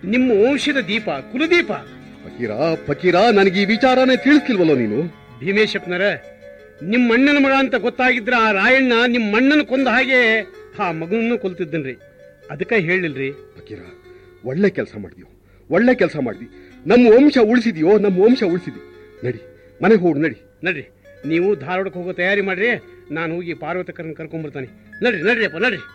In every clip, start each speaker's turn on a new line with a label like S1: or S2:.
S1: ನಿಮ್ಮ ವಂಶದ ದೀಪ ಕುಲದೀಪ
S2: ಫಕೀರ ಫಕೀರ ನನಗೆ ಈ ವಿಚಾರನೇ ತಿಳಿಸ್ತಿಲ್ವಲ್ಲೋ ನೀನು
S1: ಭೀಮೇಶಪ್ಪನರ ನಿಮ್ಮ ಅಣ್ಣನ ಮಗ ಅಂತ ಗೊತ್ತಾಗಿದ್ರ ಆ ರಾಯಣ್ಣ ನಿಮ್ಮ ಅಣ್ಣನ ಕೊಂದ ಹಾಗೆ ಆ ಮಗನನ್ನು ಕೊಲ್ತಿದ್ದನ್ರಿ ಅದಕ್ಕೆ ಹೇಳಿಲ್ರಿ
S2: ಫಕೀರ ಒಳ್ಳೆ ಕೆಲಸ ಮಾಡಿದ್ಯೋ ಒಳ್ಳೆ ಕೆಲಸ ಮಾಡಿದ್ವಿ ನಮ್ಮ ವಂಶ ಉಳಿಸಿದ್ಯೋ ನಮ್ಮ ವಂಶ ಉಳಿಸಿದ್ವಿ ನಡಿ ಮನೆಗೆ ಹೋಗು ನಡಿ
S1: ನಡ್ರಿ ನೀವು ಧಾರವಾಡಕ್ಕೆ ಹೋಗೋ ತಯಾರಿ ಮಾಡ್ರಿ ನಾನು ಹೋಗಿ ಪಾರ್ವತಕರನ್ನ ಕರ್ಕೊಂಡ್ಬರ್ತಾನೆ ನಡ್ರಿ ನಡ್ರಿ ಅಪ್ಪ ನಡ್ರಿ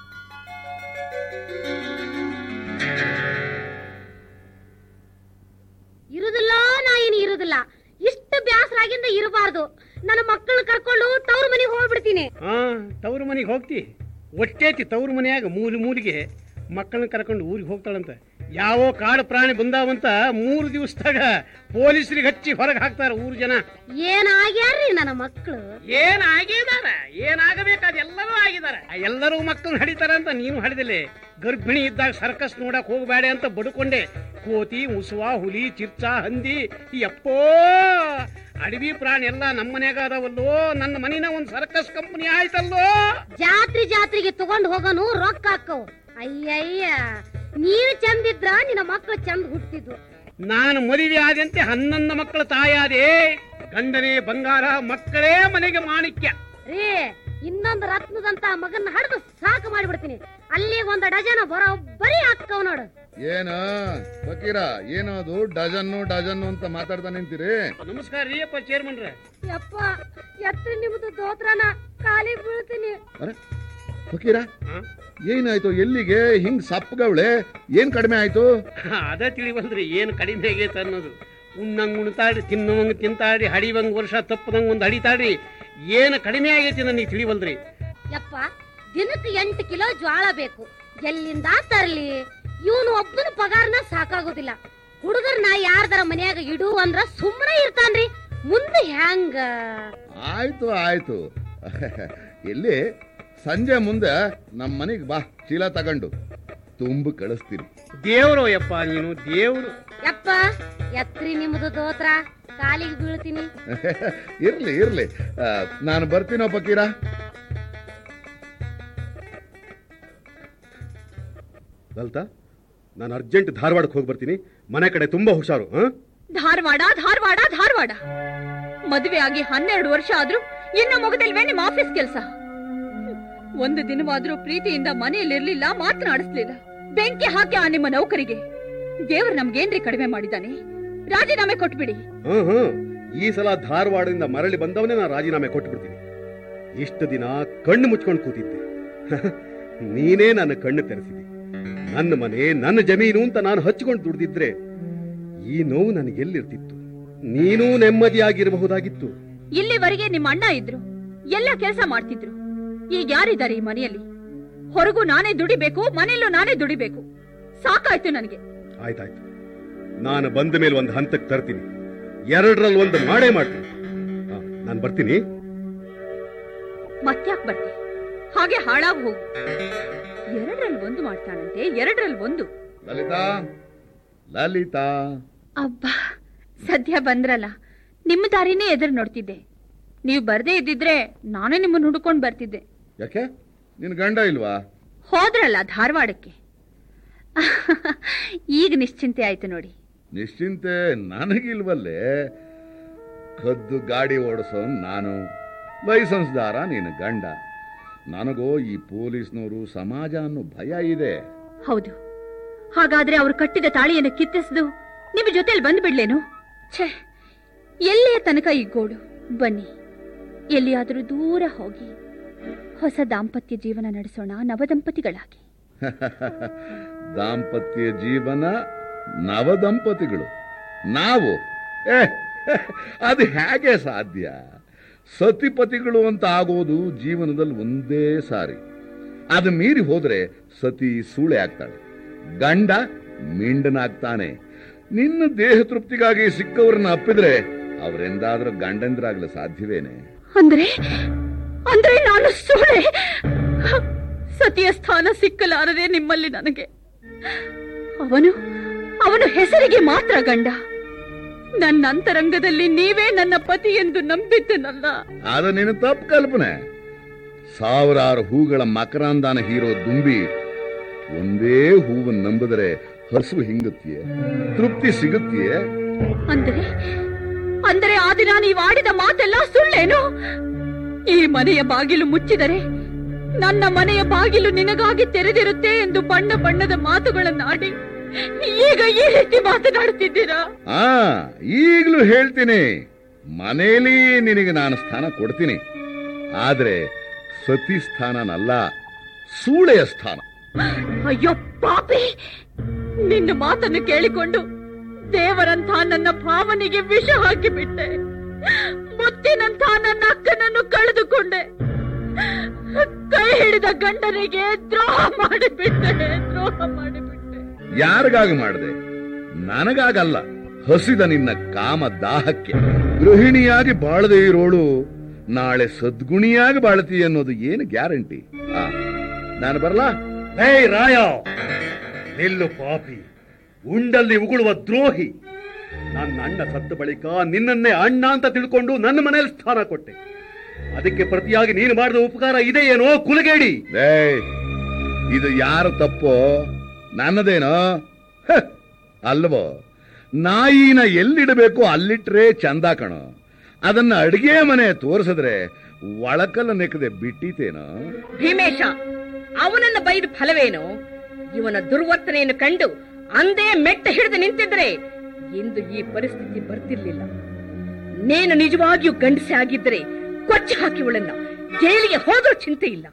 S3: ಇರುದಿಲ್ಲ ನಾ ಏನು ಇರುದಿಲ್ಲ ಇಷ್ಟು ಬ್ಯಾಸರಾಗಿಂದ ಇರಬಾರ್ದು ನನ್ನ ಮಕ್ಕಳನ್ನ ಕರ್ಕೊಂಡು ತವ್ರ ಮನೆಗೆ ಹೋಗ್ಬಿಡ್ತೀನಿ
S1: ಹಾ ತವ್ರ ಮನೆಗೆ ಹೋಗ್ತಿ ಒಟ್ಟೇತಿ ತವ್ರ ಮನೆಯಾಗ ಮೂಲಿ ಮೂಲಿಗೆ ಮಕ್ಕಳನ್ನ ಕರ್ಕೊಂಡು ಊರಿಗೆ ಹೋಗ್ತಾಳಂತ ಯಾವೋ ಕಾಡು ಪ್ರಾಣಿ ಬಂದಾವಂತ ಮೂರು ದಿವಸದಾಗ ಪೊಲೀಸರಿಗೆ ಹಚ್ಚಿ ಹೊರಗೆ ಹಾಕ್ತಾರ ಊರು ಜನ
S3: ಏನಾಗ್ಯಾರ್ರಿ ನನ್ನ ಮಕ್ಕಳು
S1: ಏನ್ ಆಗಿದಾರ ಏನಾಗಬೇಕಾದ ಎಲ್ಲರೂ ಆಗಿದಾರ ಎಲ್ಲರೂ ಮಕ್ಕಳು ಹಡಿತಾರ ಅಂತ ನೀನು ಹಡಿದಿಲ್ಲ ಗರ್ಭಿಣಿ ಇದ್ದಾಗ ಸರ್ಕಸ್ ನೋಡಕ್ ಹೋಗಬೇಡ ಅಂತ ಬಡ್ಕೊಂಡೆ ಕೋತಿ ಮುಸುವ ಹುಲಿ ಚಿರ್ಚ ಹಂದಿ ಯಪ್ಪೋ ಅಡವಿ ಪ್ರಾಣಿ ಎಲ್ಲ ನಮ್ಮ ಮನ್ಯಾಗ ಅದಾವಲ್ಲೋ ನನ್ನ ಮನಿನ ಒಂದ್ ಸರ್ಕಸ್ ಕಂಪನಿ ಆಯ್ತಲ್ಲೋ
S3: ಜಾತ್ರೆ ಜಾತ್ರೆಗೆ ತಗೊಂಡ್ ಹೋಗೋನು ರೊಕ್ಕ ಹಾಕವು ಅಯ್ಯಯ್ಯ ನೀನು ಚಂದಿದ್ರ ನಿನ್ನ ಮಕ್ಕಳು ಚಂದ ಹುಟ್ಟಿದ್ವು
S1: ನಾನು ಮದುವೆ ಆದಂತೆ ಹನ್ನೊಂದು ಮಕ್ಕಳ ತಾಯಾದೆ ಗಂಡನೇ ಬಂಗಾರ ಮಕ್ಕಳೇ ಮನೆಗೆ ಮಾಣಿಕ್ಯ
S3: ರೀ ಇನ್ನೊಂದು ರತ್ನದಂತ ಮಗನ್ನ ಹಡ್ದು ಸಾಕು ಮಾಡ್ಬಿಡ್ತೀನಿ ಅಲ್ಲಿ ಒಂದ್ ಡಜನ್ ಬರೋಬ್ಬರಿ ಹಾಕವ್ ನೋಡು
S4: ಏನ ಫಕೀರ ಏನೋ ಅದು ಡಜನ್ನು ಡಜನ್ನು ಅಂತ ಮಾತಾಡ್ತಾ ನಿಂತೀರಿ
S1: ನಮಸ್ಕಾರ ರೀ ಅಪ್ಪ ಚೇರ್ಮನ್ರ
S3: ಯಪ್ಪ ಎತ್ತು ನಿಮ್ದು ದೋತ್ರನ ಕಾಲಿಗೆ ಬೀಳ್ತೀನಿ
S4: ಅರೆ ಫಕೀರ ಏನಾಯ್ತು ಎಲ್ಲಿಗೆ ಹಿಂಗ್ ಸಪ್ಪಗವಳೆ ಏನ್ ಕಡಿಮೆ ಆಯ್ತು
S1: ಅದ ತಿಳಿವಲ್ರಿ ಏನ್ ಕಡಿಮೆ ಆಗೈತೆ ಅನ್ನೋದು ಉಣ್ಣಂಗ್ ಉಣ್ತಾಡಿ ತಿನ್ನುವಂಗ್ ತಿಂತಾಡಿ ಹಡಿವಂಗ್ ವರ್ಷ ತಪ್ಪದಂಗ್ ಒಂದ್ ಹಡಿತಾಡಿ ಏನ್ ಕಡಿಮೆ ಆಗೈತಿ ನನಗೆ ತಿಳಿವಲ್ರಿ
S3: ಯಪ್ಪ ದಿನಕ್ಕೆ ಎಂಟು ಕಿಲೋ ಜ್ವಾಳ ಬೇಕು ಎಲ್ಲಿಂದ ತರ್ಲಿ ಇವನು ಒಬ್ಬನ ಪಗಾರನ ಸಾಕಾಗೋದಿಲ್ಲ ಹುಡುಗರ್ನ ಯಾರ್ದಾರ ಮನ್ಯಾಗ ಇಡು ಅಂದ್ರ ಸುಮ್ಮನೆ ಇರ್ತಾನ್ರಿ ಮುಂದೆ ಹ್ಯಾಂಗ
S4: ಆಯ್ತು ಆಯ್ತು ಎಲ್ಲಿ ಸಂಜೆ ಮುಂದೆ ನಮ್ಮ ಮನೆಗೆ ಬಾ ಚೀಲ ತಗೊಂಡು ತುಂಬ ಕಳಿಸ್ತೀನಿ
S1: ದೇವ್ರು ಯಪ್ಪ ನೀನು ದೇವ್ರು
S3: ಯಪ್ಪ ಎತ್ರಿ ನಿಮ್ದು ದೋತ್ರ ಕಾಲಿಗೆ ಬೀಳ್ತೀನಿ
S4: ಇರ್ಲಿ ಇರ್ಲಿ ಆ, ನಾನು ಬರ್ತೀನೋ ಫಕೀರ
S2: ಲಲಿತಾ ನಾನು ಅರ್ಜೆಂಟ್ ಧಾರವಾಡಕ್ಕೆ ಹೋಗಿ ಬರ್ತೀನಿ ಮನೆ ಕಡೆ ತುಂಬಾ ಹುಷಾರು ಹಾ
S5: ಧಾರವಾಡ ಧಾರವಾಡ ಧಾರವಾಡ ಮದುವೆ ಆಗಿ ಹನ್ನೆರಡು ವರ್ಷ ಆದ್ರೂ ಇನ್ನು ಮುಗದಿಲ್ವೇ ನಿಮ್ಮ ಆಫೀಸ್ ಕೆಲಸ ಒಂದು ದಿನವಾದ್ರೂ ಪ್ರೀತಿಯಿಂದ ಮನೆಯಲ್ಲಿರ್ಲಿಲ್ಲ ಮಾತನಾಡಿಸ್ಲಿಲ್ಲ ಬೆಂಕಿ ಹಾಕಿ ಆ ನಿಮ್ಮ ನೌಕರಿಗೆ ದೇವ್ರು ನಮ್ಗೇನ್ರಿ ಕಡಿಮೆ ಮಾಡಿದಾನೆ ರಾಜೀನಾಮೆ ಕೊಟ್ಬಿಡಿ
S2: ಹ್ಮ್ ಹ್ಮ್ ಈ ಸಲ ಧಾರವಾಡದಿಂದ ಮರಳಿ ಬಂದವನೇ ನಾನು ರಾಜೀನಾಮೆ ಕೊಟ್ಬಿಡ್ತೀನಿ ಇಷ್ಟು ದಿನ ಕಣ್ಣು ಮುಚ್ಕೊಂಡು ಕೂತಿದ್ದೆ ನೀನೇ ನನ್ನ ಕಣ್ಣು ತೆರೆಸಿದಿ ನನ್ನ ಮನೆ ನನ್ನ ಜಮೀನು ಅಂತ ನಾನು ಹಚ್ಕೊಂಡು ದುಡ್ದಿದ್ರೆ ಈ ನೋವು ನನಗೆ ಎಲ್ಲಿರ್ತಿತ್ತು ನೀನೂ ನೆಮ್ಮದಿಯಾಗಿರಬಹುದಾಗಿತ್ತು
S5: ಇಲ್ಲಿವರೆಗೆ ನಿಮ್ಮ ಅಣ್ಣ ಇದ್ರು ಎಲ್ಲ ಕೆಲಸ ಮಾಡ್ತಿದ್ರು ಈಗ ಯಾರಿದ್ದಾರೆ ಈ ಮನೆಯಲ್ಲಿ ಹೊರಗೂ ನಾನೇ ದುಡಿಬೇಕು ಮನೆಯಲ್ಲೂ ನಾನೇ ದುಡಿಬೇಕು ಸಾಕಾಯ್ತು ನನಗೆ
S2: ಆಯ್ತಾಯ್ತು ನಾನು ಬಂದ ಮೇಲೆ ಒಂದು ಹಂತಕ್ಕೆ ತರ್ತೀನಿ ಎರಡರಲ್ಲಿ ಒಂದು ಮಾಡೇ ಮಾಡ್ತೀನಿ ನಾನು ಬರ್ತೀನಿ
S5: ಮತ್ತ್ಯಾಕ್ ಬರ್ತಿ ಹಾಗೆ ಹಾಳಾಗ್ ಹೋಗು ಎರಡರಲ್ಲಿ ಒಂದು ಮಾಡ್ತಾನಂತೆ ಎರಡರಲ್ಲಿ ಒಂದು
S4: ಲಲಿತಾ ಲಲಿತಾ
S5: ಅಬ್ಬಾ ಸದ್ಯ ಬಂದ್ರಲ್ಲ ನಿಮ್ಮ ದಾರಿನೇ ಎದುರು ನೋಡ್ತಿದ್ದೆ ನೀವು ಬರ್ದೇ ಇದ್ದಿದ್ರೆ ನಾನೇ ನಿಮ್ಮನ್ನ ಹುಡ್ಕೊಂಡ್ ಬರ್ತಿದ್ದೆ
S4: ಯಾಕೆ ನಿನ್ ಗಂಡ ಇಲ್ವಾ
S5: ಹೋದ್ರಲ್ಲ ಧಾರವಾಡಕ್ಕೆ ಈಗ ನಿಶ್ಚಿಂತೆ ಆಯ್ತು ನೋಡಿ
S4: ನಿಶ್ಚಿಂತೆ ನನಗಿಲ್ವಲ್ಲೇ ಕದ್ದು ಗಾಡಿ ಓಡಿಸೋ ನಾನು ಲೈಸೆನ್ಸ್ದಾರ ನೀನು ಗಂಡ ನನಗೋ ಈ ಪೊಲೀಸ್ನವರು ಸಮಾಜ ಅನ್ನೋ ಭಯ ಇದೆ
S5: ಹೌದು ಹಾಗಾದ್ರೆ ಅವ್ರು ಕಟ್ಟಿದ ತಾಳಿಯನ್ನು ಕಿತ್ತಿಸಿದು ನಿಮ್ಮ ಜೊತೆಲಿ ಬಂದ್ಬಿಡ್ಲೇನು ಛೇ ಎಲ್ಲಿಯ ತನಕ ಈ ಗೋಡು ಬನ್ನಿ ಎಲ್ಲಿಯಾದರೂ ದೂರ ಹೋಗಿ ಹೊಸ ದಾಂಪತ್ಯ ಜೀವನ ನಡೆಸೋಣ ನವದಂಪತಿಗಳಾಗಿ
S4: ದಾಂಪತ್ಯ ಜೀವನ ನವದಂಪತಿಗಳು ನಾವು ಏ ಅದು ಹೇಗೆ ಸಾಧ್ಯ ಸತಿಪತಿಗಳು ಅಂತ ಆಗೋದು ಜೀವನದಲ್ಲಿ ಒಂದೇ ಸಾರಿ ಅದು ಮೀರಿ ಹೋದ್ರೆ ಸತಿ ಸೂಳೆ ಆಗ್ತಾಳೆ ಗಂಡ ಮಿಂಡನಾಗ್ತಾನೆ ನಿನ್ನ ದೇಹ ತೃಪ್ತಿಗಾಗಿ ಸಿಕ್ಕವ್ರನ್ನ ಅಪ್ಪಿದ್ರೆ ಅವರೆಂದಾದ್ರೂ ಗಂಡಂದ್ರಾಗ್ಲ ಸಾಧ್ಯವೇನೆ
S5: ಅಂದ್ರೆ ಅಂದ್ರೆ ನಾನು ಸೋಳೆ ಸತಿಯ ಸ್ಥಾನ ಸಿಕ್ಕಲಾರದೆ ನಿಮ್ಮಲ್ಲಿ ನನಗೆ ಅವನು ಅವನು ಹೆಸರಿಗೆ ಮಾತ್ರ ಗಂಡ ನನ್ನ ಅಂತರಂಗದಲ್ಲಿ ನೀವೇ ನನ್ನ ಪತಿ ಎಂದು ನಂಬಿದ್ದನಲ್ಲ
S4: ಅದು ನಿನ್ನ ತಪ್ಪು ಕಲ್ಪನೆ ಸಾವಿರಾರು ಹೂಗಳ ಮಕರಂದಾನ ಹೀರೋ ದುಂಬಿ ಒಂದೇ ಹೂವನ್ನು ನಂಬಿದರೆ ಹಸು ಹಿಂಗತ್ತೀಯ ತೃಪ್ತಿ ಸಿಗುತ್ತೀಯೇ
S5: ಅಂದರೆ ಅಂದರೆ ಆ ದಿನ ನೀವು ಆಡಿದ ಮಾತೆಲ್ಲ ಸುಳ್ಳೇನು ಈ ಮನೆಯ ಬಾಗಿಲು ಮುಚ್ಚಿದರೆ ನನ್ನ ಮನೆಯ ಬಾಗಿಲು ನಿನಗಾಗಿ ತೆರೆದಿರುತ್ತೆ ಎಂದು ಬಣ್ಣ ಬಣ್ಣದ ಮಾತುಗಳನ್ನಾಡಿ ಈಗ ಈ ರೀತಿ ಮಾತನಾಡುತ್ತಿದ್ದೀರಾ
S4: ಆ ಈಗಲೂ ಹೇಳ್ತೀನಿ ಮನೆಯಲ್ಲಿ ನಿನಗೆ ನಾನು ಸ್ಥಾನ ಕೊಡ್ತೀನಿ ಆದ್ರೆ ಸತಿ ಸ್ಥಾನನಲ್ಲ ಸೂಳೆಯ ಸ್ಥಾನ
S5: ಅಯ್ಯೋ ಪಾಪಿ ನಿನ್ನ ಮಾತನ್ನು ಕೇಳಿಕೊಂಡು ದೇವರಂಥ ನನ್ನ ಭಾವನೆಗೆ ವಿಷ ಹಾಕಿಬಿಟ್ಟೆ ಮುತ್ತಿನಂಥ ನನ್ನ ಅಕ್ಕನನ್ನು ಕಳೆದುಕೊಂಡೆ ಕೈ ಹಿಡಿದ ಗಂಡನಿಗೆ ದ್ರೋಹ ಮಾಡಿಬಿಟ್ಟೆ ದ್ರೋಹ ಮಾಡಿಬಿಟ್ಟೆ
S4: ಯಾರಿಗಾಗಿ ಮಾಡಿದೆ ನನಗಾಗಲ್ಲ ಹಸಿದ ನಿನ್ನ ಕಾಮ ದಾಹಕ್ಕೆ ಗೃಹಿಣಿಯಾಗಿ ಬಾಳದೆ ಇರೋಳು ನಾಳೆ ಸದ್ಗುಣಿಯಾಗಿ ಬಾಳ್ತಿ ಅನ್ನೋದು ಏನು ಗ್ಯಾರಂಟಿ ಆ ನಾನು ಬರಲಾ
S2: ಲೇ ರಾಯ ನಿಲ್ಲು ಪಾಪಿ ಉಂಡಲ್ಲಿ ಉಗುಳುವ ದ್ರೋಹಿ ನನ್ನ ಅಣ್ಣ ಸತ್ತ ಬಳಿಕ ನಿನ್ನನ್ನೇ ಅಣ್ಣ ಅಂತ ತಿಳ್ಕೊಂಡು ನನ್ನ ಮನೆಯಲ್ಲಿ ಸ್ಥಾನ ಕೊಟ್ಟೆ ಅದಕ್ಕೆ ಪ್ರತಿಯಾಗಿ ನೀನು ಮಾಡಿದ ಉಪಕಾರ ಇದೆಯೇನೋ ಕುಲಗೇಡಿ
S4: ಏಯ್ ಇದು ಯಾರ ತಪ್ಪೋ ನನ್ನದೇನೋ ಹ, ಅಲ್ವೋ ನಾಯಿನ ಎಲ್ಲಿಡಬೇಕು ಅಲ್ಲಿಟ್ರೆ ಚಂದ ಕಣೋ ಅದನ್ನ ಅಡಿಗೆ ಮನೆ ತೋರಿಸಿದ್ರೆ ಒಳಕಲ್ಲ ನೆಕ್ಕದೆ ಬಿಟ್ಟಿತೇನೋ
S6: ಭೀಮೇಶ ಅವನನ್ನ ಬೈದ ಫಲವೇನು ಇವನ ದುರ್ವರ್ತನೆಯನ್ನು ಕಂಡು ಅಂದೇ ಮೆಟ್ಟ ಹಿಡಿದು ನಿಂತಿದ್ರೆ ಇಂದು ಈ ಪರಿಸ್ಥಿತಿ ಬರ್ತಿರ್ಲಿಲ್ಲ ನೀನು ನಿಜವಾಗಿಯೂ ಗಂಡಸೆ ಆಗಿದ್ದರೆ ಕೊಚ್ಚಿ ಹಾಕಿವಳನ್ನ ಜೈಲಿಗೆ ಹೋದ್ರೂ ಚಿಂತೆ ಇಲ್ಲ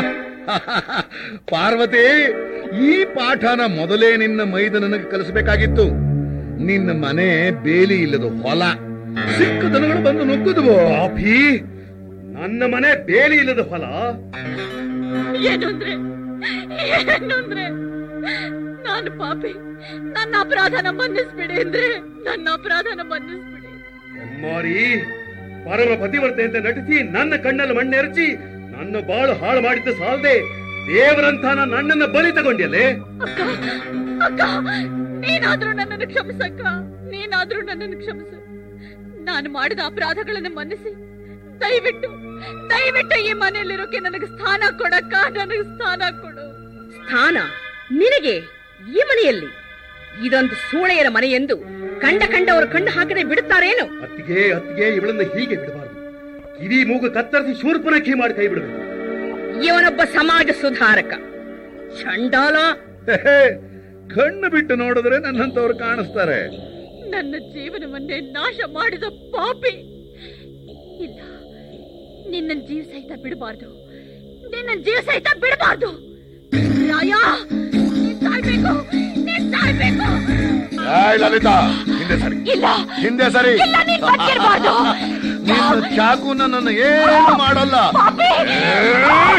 S4: ಪಾರ್ವತಿ ಈ ಪಾಠನ ಮೊದಲೇ ನಿನ್ನ ಮೈದ ನನಗೆ ಕಲಿಸಬೇಕಾಗಿತ್ತು ನಿನ್ನ ಮನೆ ಬೇಲಿ ಇಲ್ಲದ ಹೊಲ ಸಿಕ್ಕ ದನಗಳು ಬಂದು ನುಗ್ಗುದುವೋ
S2: ಪಾಪಿ ನನ್ನ ಮನೆ ಬೇಲಿ ಇಲ್ಲದ ಹೊಲ
S5: ಏನು ಅಂದ್ರೆ ಏನು ಅಂದ್ರೆ ನಾನು ಪಾಪಿ ನನ್ನ ಅಪರಾಧನ ಮನ್ನಿಸ್ಬಿಡಿ ಅಂದ್ರೆ ನನ್ನ ಅಪರಾಧನ ಮನ್ನಿಸ್ಬಿಡಿ
S2: ಅಮ್ಮಾರಿ ಪರಮ ಪತಿವ್ರತೆ ಅಂತ ನಟಿಸಿ ನನ್ನ ಕಣ್ಣಲ್ಲಿ ಮಣ್ಣೆರಚಿ ನನ್ನ ಬಾಳು ಹಾಳು ಮಾಡಿದ್ದು ಸಾಲದೆ ದೇವರಂತ ನನ್ನನ್ನ ಬಲಿ ತಗೊಂಡ್ಯಲ್ಲೇ
S5: ಅಕ್ಕ ಅಕ್ಕ ನೀನಾದ್ರೂ ನನ್ನನ್ನು ಕ್ಷಮಿಸಕ್ಕ ನೀನಾದ್ರೂ ನನ್ನನ್ನು ಕ್ಷಮಿಸು ನಾನು ಮಾಡಿದ ಅಪರಾಧಗಳನ್ನು ಮನ್ನಿಸಿ ದಯವಿಟ್ಟು ದಯವಿಟ್ಟು ಈ ಮನೆಯಲ್ಲಿರೋಕೆ ನನಗೆ ಸ್ಥಾನ ಕೊಡಕ್ಕ ನನಗೆ ಸ್ಥಾನ ಕೊಡು
S6: ಸ್ಥಾನ ನಿನಗೆ ಈ ಮನೆಯಲ್ಲಿ ಇದೊಂದು ಸೂಳೆಯರ ಮನೆ ಎಂದು ಕಂಡ ಕಂಡವರು ಕಣ್ಣು ಹಾಕದೆ ಬಿಡುತ್ತಾರೇನು
S2: ಅತ್ತಿಗೆ ಅತ್ತಿಗೆ ಇವಳನ್ನ ಹೀಗೆ ಬಿಡಬಾರದು ಕಿವಿ ಮೂಗು ಕತ್ತರಿಸಿ ಶೂರ್ಪನಖಿ ಮಾಡಿ ಕೈ ಬಿಡಬೇಕು
S6: ಇವನೊಬ್ಬ ಸಮಾಜ ಸುಧಾರಕ ಚಂಡಾಲ
S4: ಹೇ, ಕಣ್ಣು ಬಿಟ್ಟು ನೋಡಿದ್ರೆ ನನ್ನಂತವ್ರು ಕಾಣಿಸ್ತಾರೆ
S5: ನನ್ನ ಜೀವನವನ್ನೇ ನಾಶ ಮಾಡಿದ ಪಾಪಿ ಇಲ್ಲ ನಿನ್ನ ಜೀವ ಸಹಿತ ಬಿಡಬಾರ್ದು ನಿನ್ನ ಜೀವ ಸಹಿತ ಬಿಡಬಾರ್ದು ರಾಯ ನೀನ್ ಸಾಯ್ಬೇಕು ನೀನ್ ಸಾಯ್ಬೇಕು
S4: ಏಯ್ ಲಲಿತಾ ಹಿಂದೆ ಸರಿ
S5: ಇಲ್ಲ
S4: ಹಿಂದೆ ಸರಿ
S5: ಇಲ್ಲ ನೀನ್ ಬದುಕಿರ್ಬಾರ್ದು
S4: ನಿನ್ನ ಚಾಕು ನನ್ನನ್ನು ಏನು ಮಾಡಲ್ಲ ಏಯ್!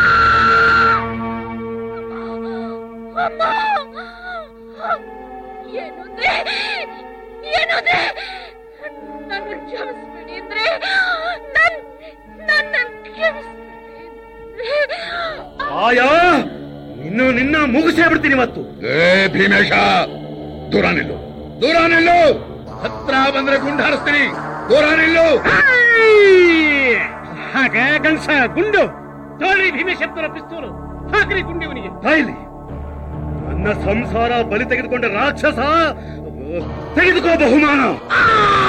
S5: ಅಮ್ಮ ಏನಂದ್ರೆ ಏನಂದ್ರೆ ನನ್ನ ಕ್ಷಮಿಸ್ಬಿಡಿ ಅಂದ್ರೆ ನನ್ ನನ್ನ ಕ್ಷಮಿಸ್ಬಿಡಿ ಅಂದ್ರೆ
S2: ಆಯಾ ನಿನ್ನ ನಿನ್ನ ಮುಗಿಸೇ ಬಿಡ್ತೀನಿ ಇವತ್ತು
S4: ಏ ಭೀಮೇಶ ದೂರ ನಿಲ್ಲು ದೂರ ನಿಲ್ಲು ಹತ್ರ ಬಂದ್ರೆ ಗುಂಡು ಹಾರಿಸ್ತೀನಿ ದೂರ ನಿಲ್ಲು
S1: ಹಾಗ ಗಂಡ್ಸ ಗುಂಡು ತೋಳಿ ಭೀಮೇಶಪ್ಪನ ಪಿಸ್ತೂಲು ಹಾಕ್ರಿ ಗುಂಡಿವನಿಗೆ
S2: ತಾಯಿಲಿ ನನ್ನ ಸಂಸಾರ ಬಲಿ ತೆಗೆದುಕೊಂಡ ರಾಕ್ಷಸ ತೆಗೆದುಕೋ ಬಹುಮಾನ